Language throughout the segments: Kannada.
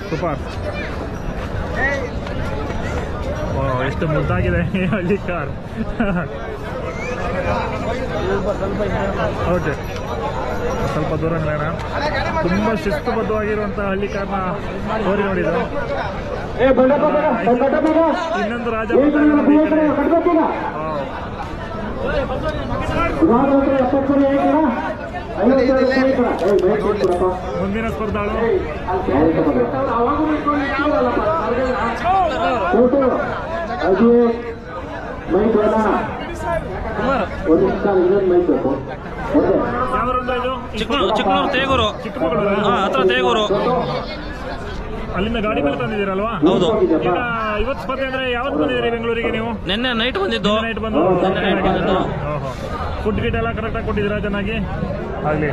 ಸೂಪರ್ ಓ ಎಷ್ಟು ಮುದ್ದಾಗಿದೆ ಈ ಹಳ್ಳಿ ಕಾರ್ ಓಕೆ ಸ್ವಲ್ಪ ದೂರ ನಿಲ್ಲೋಣ ತುಂಬ ಶಿಸ್ತುಬದ್ಧವಾಗಿರುವಂಥ ಹಳ್ಳಿ ಕಾರ್ನ ತೋರಿ ನೋಡಿದ್ದು ಇನ್ನೊಂದು ರಾಜ ಬರ್ತಾ ಇದ್ದಾನೆ ಈ ಕಡೆ. ವಾವ್. ಮುಂದಿನ ಸ್ಪರ್ಧಾಳು ಯಾವ ರೌಂಡ್ ಇದು ಚಿಕ್ಕಮಗಳೂರು ಚಿಕ್ಕಮಗಳೂರು ತೇಗೂರು ಚಿಕ್ಕಮಗಳೂರು ಹಾ ಹತ್ರ ತೇಗೂರು ಅಲ್ಲಿಂದ ಗಾಡಿ ಮೇಲೆ ತಂದಿದ್ದೀರಲ್ವಾ ಹೌದು ಈಗ ಇವತ್ತು ಸ್ಪರ್ಧೆ ಅಂದ್ರೆ ಯಾವತ್ತು ಬಂದಿದ್ದೀರಿ ಬೆಂಗಳೂರಿಗೆ ನೀವು ನಿನ್ನೆ ನೈಟ್ ಬಂದಿದ್ದು ನೈಟ್ ಬಂದು ನಿನ್ನೆ ನೈಟ್ ಬಂದಿದ್ದು ಫುಡ್ ಗಿಟ್ ಎಲ್ಲ ಕರೆಕ್ಟಾಗಿ ಕೊಟ್ಟಿದ್ದೀರಾ ಚೆನ್ನಾಗಿ ಆಗಲಿ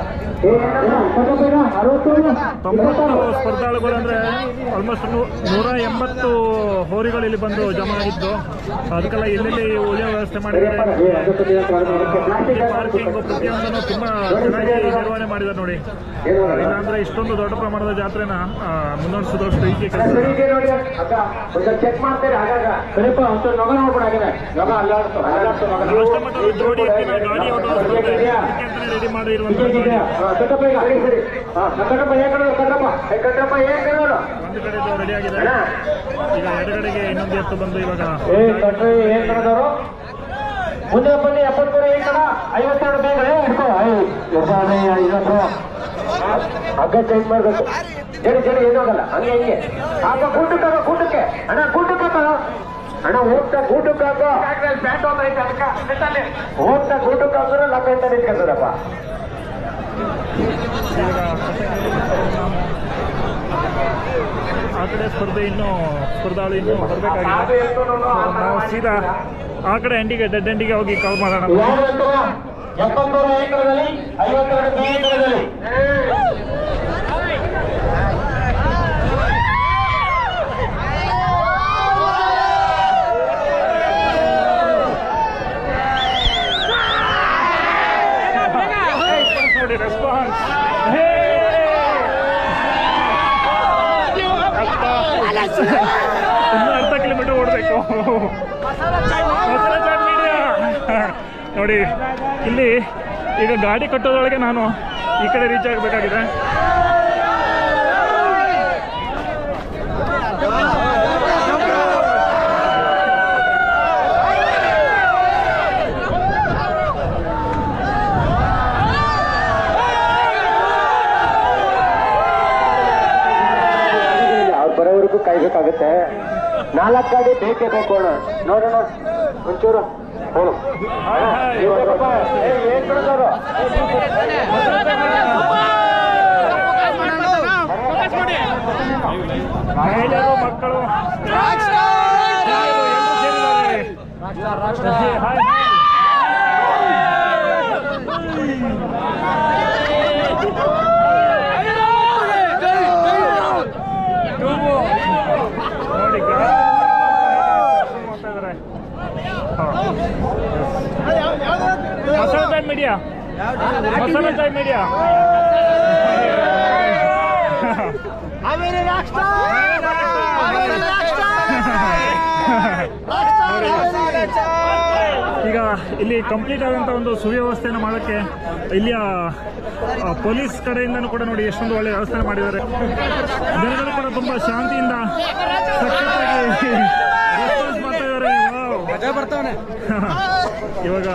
ತೊಂಬತ್ತು ಸ್ಪರ್ಧಾಳುಗಳು ಅಂದ್ರೆ ಆಲ್ಮೋಸ್ಟ್ ನೂರ ಎಂಬತ್ತು ಹೋರಿಗಳು ಇಲ್ಲಿ ಬಂದು ಜಮಾ ಆಗಿದ್ದು ಅದಕ್ಕೆಲ್ಲ ಎಲ್ಲೆಲ್ಲಿ ಉಳಿಯೋ ವ್ಯವಸ್ಥೆ ಮಾಡಿದ್ದಾರೆ ಪಾರ್ಕಿಂಗ್ ಪ್ರತಿಯೊಂದನ್ನು ತುಂಬಾ ಚೆನ್ನಾಗಿ ನಿರ್ವಹಣೆ ಮಾಡಿದ್ದಾರೆ ನೋಡಿ ಇಲ್ಲಾಂದ್ರೆ ಇಷ್ಟೊಂದು ದೊಡ್ಡ ಪ್ರಮಾಣದ ಜಾತ್ರೆನ ಆ, ಮುನ್ನಡೆಸೋದಷ್ಟು ಈಜಿ ಕೆಲಸ ಚೆಕ್ ಮಾಡ್ತಾರೆ ಹಾಗಾಗ ಸ್ವಲ್ಪ ಒಂದು ನೊಗ ನೋಡ್ಬಿಡ ಹಾಗಾದ್ರೆ ನೊಗ ಅಲ್ಲಾಡ್ತು ಅಲ್ಲಾಡ್ತು ನೊಗ ಲಾಸ್ಟ್ ಮಟ್ಟದ ಜೋಡಿ ಎತ್ತಿನ ಗಾಡಿ ಓಟೋ ಸ್ಪರ್ಧೆ ಅದಕ್ಕೆ ರೆಡಿ ಮಾಡಿರುವಂತ ಗಾಡಿ ಕಟ್ಟಪ್ಪ ಈಗ ಸರಿ ಸರಿ ಕಟ್ಟಪ್ಪ ಏನ್ ಕಡೋರು ಕಟ್ಟಪ್ಪ ಏ ಕಟ್ಟಪ್ಪ ಏನ್ ಕಡೋರು ಒಂದು ಕಡೆ ರೆಡಿ ಆಗಿದೆ ಈಗ ಎಡಗಡೆಗೆ ಇನ್ನೊಂದು ಎತ್ತು ಬಂದು ಇವಾಗ ಏ ಕಟ್ರಿ ಏನ್ ಕಡದವರು ಮುಂದೆ ಬನ್ನಿ ಎಪ್ಪತ್ಮೂರು ಏನ್ ಕಡ ಐವತ್ತೆರಡು ಬೇಗ ಹಿಡ್ಕೋ ಐವತ್ತು ಹಗ್ಗ ಚೇಂಜ್ ಮಾಡ್ಬೇಕು ಜಡಿ ಜಡಿ ಏನಾಗಲ್ಲ ಹಂಗೆ ಹಿಂಗೆ ಆಗ ಕೂಟಕ್ಕೆ ಹಾಕೋ ಕೂಟಕ್ಕೆ ಅಣ್ಣ ಕೂಟಕ್ಕೆ ಹಾಕೋ ಅಣ್ಣ ಹೋಗ್ತಾ ಕೂಟಕ್ಕೆ ಹಾಕೋ ಪ್ಯಾಂಟ್ ಹೋಗ್ತೈತೆ ಅದಕ್ಕೆ ಹೋಗ್ತಾ ಕೂಟಕ್ಕೆ ಹಾಕಿದ್ರೆ ಲಕ್ಕ ಅಂತ ನಿಂತ್ಕೊಂತದಪ್ಪ ಈಗ ಆ ಕಡೆ ಸ್ಪರ್ಧೆ ಇನ್ನು ಸ್ಪರ್ಧಾಳು ಇನ್ನು ಬರಬೇಕಾಗಿದೆ ನಾವು ಸೀದಾ ಆ ಕಡೆ ಎಂಡಿಗೆ ಡೆಡ್ ಎಂಡಿಗೆ ಹೋಗಿ ಕಾಲ್ ಮಾಡೋಣ ಎಪ್ಪತ್ಮೂರು ಏಕರದಲ್ಲಿ ಐವತ್ತೆರಡು ಬಿ ಏಕರದಲ್ಲಿ ನೋಡಿ ರೆಸ್ಪಾನ್ಸ್ ಇನ್ನು ಅರ್ಧ ಕಿಲೋಮೀಟರ್ ಓಡಬೇಕು ನೋಡಿ ಇಲ್ಲಿ ಈಗ ಗಾಡಿ ಕಟ್ಟೋದ್ರೊಳಗೆ ನಾನು ಈ ಕಡೆ ರೀಚ್ ಆಗಬೇಕಾಗಿದೆ ಅವ್ರು ಬರೋವರೆಗೂ ಕಾಯ್ಬೇಕಾಗುತ್ತೆ ನಾಲ್ಕು ಗಾಡಿ ಬೇಕೇ ಬೇಕು ಅಣ್ಣ ನೋಡೋಣ ಒಂಚೂರು ಹೇಳು ಏನ್ ಕಳ್ದವ್ರು? ಮಹಿಳೆಯರು ಮಕ್ಕಳು ಹಿರಿಯರು ಎಲ್ರೂ ಸೇರಿದ್ದಾರೆ. ಹಾಯ್. ನೋಡಿ ಗ್ರಾಮ ಮಾಡ್ತಾ ಇದ್ದಾರೆ. ಹಾ. ಮಸಾಲೆ ಚಾಯ್ ಮೀಡಿಯಾ ಮಸಾಲೆ ಚಾಯ್ ಮೀಡಿಯಾ ಈಗ ಇಲ್ಲಿ ಕಂಪ್ಲೀಟ್ ಆದಂತ ಒಂದು ಸುವ್ಯವಸ್ಥೆಯನ್ನು ಮಾಡೋಕ್ಕೆ ಇಲ್ಲಿಯ ಆ, ಪೊಲೀಸ್ ಕಡೆಯಿಂದನೂ ಕೂಡ ನೋಡಿ ಎಷ್ಟೊಂದು ಒಳ್ಳೆ ವ್ಯವಸ್ಥೆ ಮಾಡಿದ್ದಾರೆ ಜನಗಳು ಕೂಡ ತುಂಬಾ ಶಾಂತಿಯಿಂದ ಸಖತ್ತಾಗಿ response ಮಾಡ್ತಾ ಇದ್ದಾರೆ Wow. ಇವಾಗ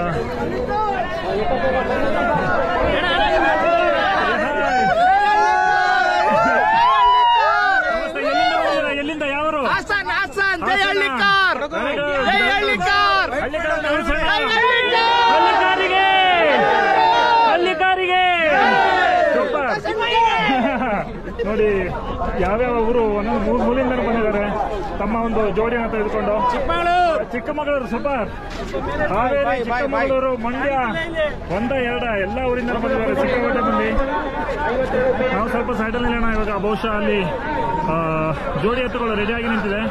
ನಮಸ್ತೆ, ಎಲ್ಲಿಂದ ಬಂದಿದ್ದೀರಾ? ಎಲ್ಲಿಂದ ಯಾವರು ಹಾಸನ್ ಹಾಸನ್ ಜೈ ಹಾಸನ. Hallikar Very good. ಜೈ ಹಳ್ಳಿಕಾರ್ ಹಳ್ಳಿಕಾರ್ ನಮಸ್ತೆ. ಹಳ್ಳಿಕಾರ್. ಹಳ್ಳಿಕಾರಿಗೆ ಹಳ್ಳಿಕಾರಿಗೆ ಸೂಪರ್ ನೋಡಿ ಯಾವ್ಯಾವ ಊರು ಒಂದೊಂದು ಮೂರು ಮೂಲಿಂದ ಬಂದಿದ್ದಾರೆ ತಮ್ಮ ಒಂದು ಜೋಡಿಯನ್ನು ತೆಗೆದುಕೊಂಡು ಚಿಕ್ಕಮಗಳೂರು ಚಿಕ್ಕಮಗಳೂರು ಸೂಪರ್ ಹಾವೇರಿ ಚಿಕ್ಕಮಗಳೂರು ಮಂಡ್ಯ ಒಂದ ಎರಡ ಎಲ್ಲ ಊರಿಂದ ಬಂದಿದ್ದಾರೆ ಸಿಕ್ಕಾಪಟ್ಟೆ ಮಂದಿ ನಾವು ಸ್ವಲ್ಪ ಸೈಡಲ್ಲಿ ನಿಲ್ಲೋಣ ಇವಾಗ ಬಹುಶಃ ಅಲ್ಲಿ ಆ, ಜೋಡಿ ಎತ್ತುಗಳು ರೆಡಿಯಾಗಿ ನಿಂತಿದೆ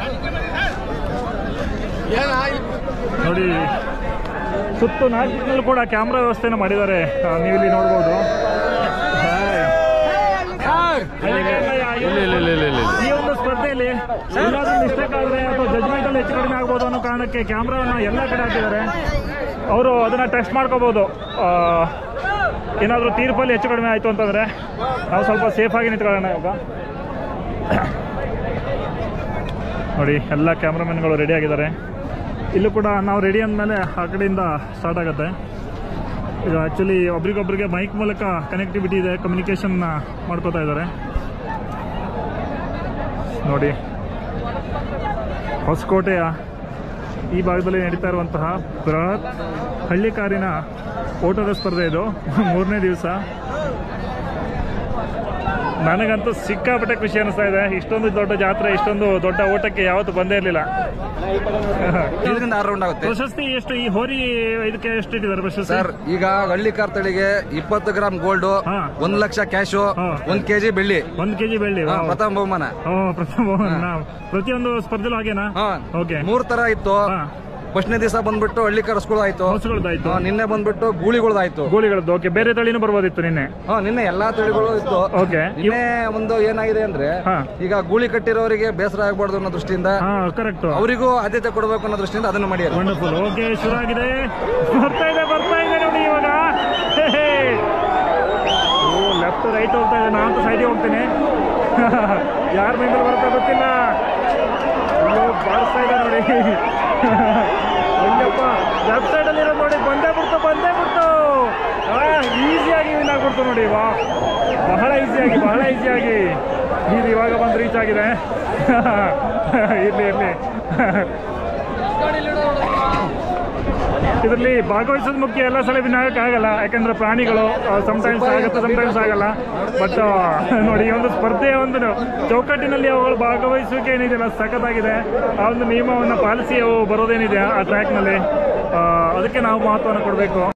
ನೋಡಿ ಸುತ್ತು ನಾಲ್ಕು ಕೂಡ ಕ್ಯಾಮ್ರಾ ವ್ಯವಸ್ಥೆಯನ್ನು ಮಾಡಿದ್ದಾರೆ ಆ, ನೀವು ಇಲ್ಲಿ ನೋಡ್ಬೋದು ಹಾಯ್. ಹಳ್ಳಿಕಾರಲ್ಲ, ಇಲ್ಲ ಇಲ್ಲ ಇಲ್ಲ ಇಲ್ಲ ಇಲ್ಲ ಈ ಇಲ್ಲಿ ಎಲ್ಲಾದ್ರೂ ಮಿಸ್ಟೇಕ್ ಆದ್ರೆ ಅಥವಾ ಜಜ್ಮೆಂಟ್ ಅಲ್ಲಿ ಹೆಚ್ಚು ಕಡಿಮೆ ಆಗ್ಬೋದು ಅನ್ನೋ ಕಾರಣಕ್ಕೆ ಕ್ಯಾಮ್ರಾನ ಎಲ್ಲ ಕಡೆ ಹಾಕಿದ್ದಾರೆ ಅವರು ಅದನ್ನ ಟೆಸ್ಟ್ ಮಾಡ್ಕೋಬಹುದು ಏನಾದರೂ ತೀರ್ಪಲ್ಲಿ ಹೆಚ್ಚು ಕಡಿಮೆ ಆಯಿತು ಅಂತಂದ್ರೆ ನಾವು ಸ್ವಲ್ಪ ಸೇಫ್ ಆಗಿ ನಿಂತ್ಕೊಳ್ಳೋಣ ಇವಾಗ ನೋಡಿ ಎಲ್ಲ ಕ್ಯಾಮ್ರಾಮನ್ಗಳು ರೆಡಿ ಆಗಿದ್ದಾರೆ ಇಲ್ಲೂ ಕೂಡ ನಾವು ರೆಡಿ ಅಂದಮೇಲೆ ಆ ಕಡೆಯಿಂದ ಸ್ಟಾರ್ಟ್ ಆಗುತ್ತೆ ಈಗ ಆ್ಯಕ್ಚುಲಿ ಒಬ್ರಿಗೊಬ್ರಿಗೆ ಮೈಕ್ ಮೂಲಕ ಕನೆಕ್ಟಿವಿಟಿ ಇದೆ ಕಮ್ಯುನಿಕೇಷನ್ ಮಾಡ್ಕೋತಾ ಇದ್ದಾರೆ ನೋಡಿ ಹೊಸಕೋಟೆಯ ಈ ಭಾಗದಲ್ಲಿ ನಡೀತಾ ಇರುವಂತಹ ಬೃಹತ್ ಹಳ್ಳಿ ಕಾರಿನ ಓಟದ ಸ್ಪರ್ಧೆ ಇದು ಮೂರನೇ ದಿವಸ ನನಗಂತೂ ಸಿಕ್ಕಾಪಟ್ಟೆ ಖುಷಿ ಅನಿಸ್ತಾ ಇದೆ ಇಷ್ಟೊಂದು ದೊಡ್ಡ ಜಾತ್ರೆ ಇಷ್ಟೊಂದು ದೊಡ್ಡ ಓಟಕ್ಕೆ ಯಾವತ್ತೂ ಬಂದೇ ಇರಲಿಲ್ಲ ಐದರಿಂದ ಆರು ರೌಂಡ್ ಆಗುತ್ತೆ ಪ್ರಶಸ್ತಿ ಎಷ್ಟು ಈ ಹೋರಿ ಇದಕ್ಕೆ ಎಷ್ಟು ಇಟ್ಟಿದ್ದಾರೆ ಪ್ರಶಸ್ತಿ ಸರ್ ಈಗ ಹಳ್ಳಿ ಕಾರ್ ತಳಿಗೆ ಇಪ್ಪತ್ತು ಗ್ರಾಮ್ ಗೋಲ್ಡ್ ಹಾ. ಒಂದ್ ಲಕ್ಷ ಕ್ಯಾಶು ಹಾ. ಒಂದ್ ಕೆಜಿ ಬೆಳ್ಳಿ ಒಂದ್ ಕೆಜಿ ಬೆಳ್ಳಿ ಹಾ, ವಾವ್. ಪ್ರಥಮ ಬಹುಮಾನ ಓ ಪ್ರಥಮ ನಾವು ಪ್ರತಿಯೊಂದು ಸ್ಪರ್ಧೆಲೂ ಹಾಗೇನಾ ಹಾ. ಓಕೆ ಮೂರ್ ತರ ಇತ್ತು ಹಾ. ಫಸ್ಟ್ನೇ ದಿವಸ ಬಂದ್ಬಿಟ್ಟು ಹಳ್ಳಿ ಕಾರ್ಸ್ಗಳು ಆಯ್ತು ಹಸುಗಳದ್ದಾಯ್ತು ಹಾ, ನಿನ್ನೆ ಬಂದ್ಬಿಟ್ಟು ಗೂಳಿಗಳದಾಯ್ತು ಗೋಲಿಗಳದ್ದು ಓಕೆ ಬೇರೆ ತಳಿನೂ ಬರ್ಬೋದಿತ್ತು ನಿನ್ನೆ ಹಾ ನಿನ್ನೆ ಎಲ್ಲಾ ತಳಿಗಳು ಇತ್ತು ಓಕೆ ನಿನ್ನೆ ಒಂದು ಏನಾಗಿದೆ ಅಂದ್ರೆ ಹಾ. ಈಗ ಗೂಳಿ ಕಟ್ಟಿರೋರಿಗೆ ಬೇಸರ ಆಗ್ಬಾರ್ದು ಅನ್ನೋ ದೃಷ್ಟಿಯಿಂದ ಹಾ ಕರೆಕ್ಟ್ ಅವರಿಗೂ ಆದ್ಯತೆ ಕೊಡಬೇಕು ಅನ್ನೋ ದೃಷ್ಟಿಯಿಂದ ಅದನ್ನು ಮಾಡ್ಯಾರ ವಂಡರ್ಫುಲ್ ಓಕೆ ಶುರು ಆಗಿದೆ ಬರ್ತಾ ಇದೆ ಬರ್ತಾ ಇದೆ ನೋಡಿ ಇವಾಗ ಹೇ, ಹೇ. ಓ ಲೆಫ್ಟ್ ರೈಟ್ ಹೋಗ್ತಾ ಇದೆ ನಾನು ಸೈಡಿಗೆ ಹೋಗ್ತೀನಿ ಯಾರ ಮೈಂದಲ್ಲಿ ಬರ್ತಾ ಗೊತ್ತಿಲ್ಲ ಅಯ್ಯೋ ಬಾರಿಸ್ತಾ ಇದೆ ನೋಡಿ ಅಯ್ಯಪ್ಪ ಲೆಫ್ಟ್ ಸೈಡಲ್ಲಿ ಇರೋದು ನೋಡಿ ಬಂದೇ ಬಿಡ್ತು ಬಂದೇ ಬಿಡ್ತು ಈಸಿಯಾಗಿ ವಿನ್ ಆಗ್ಬಿಡ್ತು ನೋಡಿ ವಾ ಬಹಳ ಈಸಿಯಾಗಿ ಬಹಳ ಈಸಿಯಾಗಿ ಇದು ಇವಾಗ ಬಂದು ರೀಚ್ ಆಗಿದೆ ಇರಲಿ ಇರಲಿ ಇದರಲ್ಲಿ ಭಾಗವಹಿಸೋದು ಮುಖ್ಯ ಎಲ್ಲ ಸಲ ವಿನ್ ಆಗಲ್ಲ ಯಾಕಂದ್ರೆ ಪ್ರಾಣಿಗಳು ಸಮಟೈಮ್ಸ್ ಆಗುತ್ತೆ ಸಮಟೈಮ್ಸ್ ಆಗಲ್ಲ ಬಟ್ ನೋಡಿ ಈ ಒಂದು ಸ್ಪರ್ಧೆಯ ಒಂದು ಚೌಕಟ್ಟಿನಲ್ಲಿ ಅವುಗಳು ಭಾಗವಹಿಸುವಿಕೆ ಏನಿದೆಯಲ್ಲ ಸಖತ್ತಾಗಿದೆ ಆ ಒಂದು ನಿಯಮವನ್ನು ಪಾಲಿಸಿ ಅವು ಬರೋದೇನಿದೆ ಆ ಟ್ರ್ಯಾಕ್ನಲ್ಲಿ ಅದಕ್ಕೆ ನಾವು ಮಹತ್ವವನ್ನು ಕೊಡಬೇಕು